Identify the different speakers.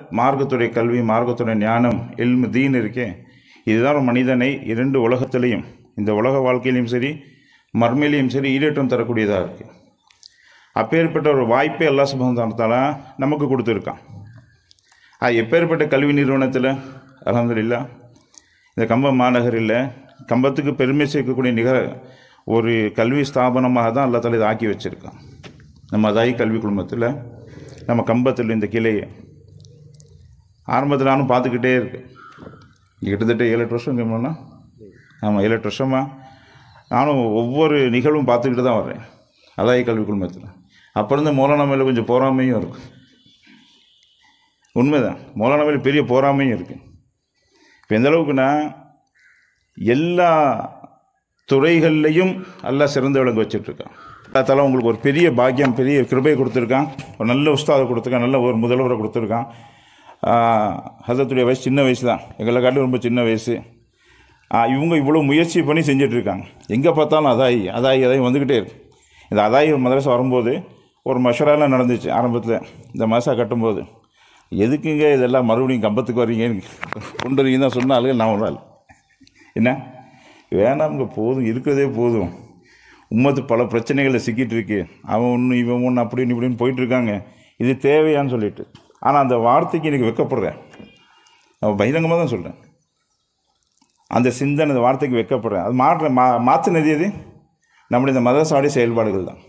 Speaker 1: மார்க்கத்துடைய கல்வி மார்க்கத்துடைய ஞானம் எல்மு தீன் இருக்கே இதுதான் ஒரு மனிதனை இரண்டு உலகத்திலையும் இந்த உலக வாழ்க்கையிலையும் சரி மர்மையிலையும் சரி ஈடேற்றம் தரக்கூடியதாக இருக்குது அப்பேற்பட்ட ஒரு வாய்ப்பை அல்லாஹ் சுபந்தானத்தால நமக்கு கொடுத்துருக்கான் அது எப்பேற்பட்ட கல்வி நிறுவனத்தில் அலமதுல்லா இந்த கம்பம் மாநகரில் கம்பத்துக்கு பெருமை சேர்க்கக்கூடிய நிகர ஒரு கல்வி ஸ்தாபனமாக தான் அல்லா தலை இதை ஆக்கி வச்சுருக்கான் நம்ம அதாயி கல்வி குழுமத்தில் நம்ம கம்பத்தில் இந்த கிளையை ஆரம்பத்தில் நானும் பார்த்துக்கிட்டே இருக்கேன் கிட்டத்தட்ட ஏழு எட்டு வருஷம் கேட்போம்னா ஆமாம் ஏழு எட்டு வருஷமாக நானும் ஒவ்வொரு நிகழ்வும் பார்த்துக்கிட்டு தான் வர்றேன் அதாயி கல்வி குழுமத்தில் அப்போ இருந்த மௌலானா மேலே கொஞ்சம் போராமையும் இருக்கும் உண்மைதான் மௌலானா மேலே பெரிய போராமையும் இருக்குது இப்போ எந்த அளவுக்குன்னா எல்லா துறைகள்லையும் எல்லாம் சிறந்து விளங்க வச்சிட்ருக்கான் அதால உங்களுக்கு ஒரு பெரிய பாக்கியம் பெரிய கிருபை கொடுத்துருக்கான் ஒரு நல்ல உஸ்தாதை கொடுத்துருக்கான் நல்ல ஒரு முதல்வரை கொடுத்துருக்கான் ஹசத்துடைய வயசு சின்ன வயசு தான் எங்களை காட்டி ரொம்ப சின்ன வயசு ஆஹ் இவங்க இவ்வளோ முயற்சி பண்ணி செஞ்சுட்டு இருக்காங்க எங்கே பார்த்தாலும் அதாயி அதாயி அதாயி வந்துக்கிட்டே இருக்கு இந்த அதாயி மதரசா வரும்போது ஒரு மஷராலாம் நடந்துச்சு ஆரம்பத்தில் இந்த மதரசா கட்டும்போது எதுக்குங்க இதெல்லாம் மறுபடியும் கம்பத்துக்கு வர்றீங்கன்னு கொண்டு வரீங்க தான் சொன்னாலும் நான் ஒரு ஆள் என்ன வேணாம்ங்க போதும் இருக்கிறதே போதும் உம்மத்து பல பிரச்சனைகளில் சிக்கிட்டு இருக்கு அவன் ஒன்று இவன் ஒன்று அப்படின்னு இப்படின்னு போயிட்டு இருக்காங்க இது தேவையான்னு சொல்லிட்டு ஆனால் அந்த வார்த்தைக்கு எனக்கு வெக்கப்படுறேன் அவன் பகிரங்கமாக தான் சொல்கிறேன் அந்த சிந்தனை அந்த வார்த்தைக்கு வெக்கப்படுறேன் அது மாற்ற மா மாற்றினது எது நம்முடைய இந்த மதசாவுடைய செயல்பாடுகள் தான்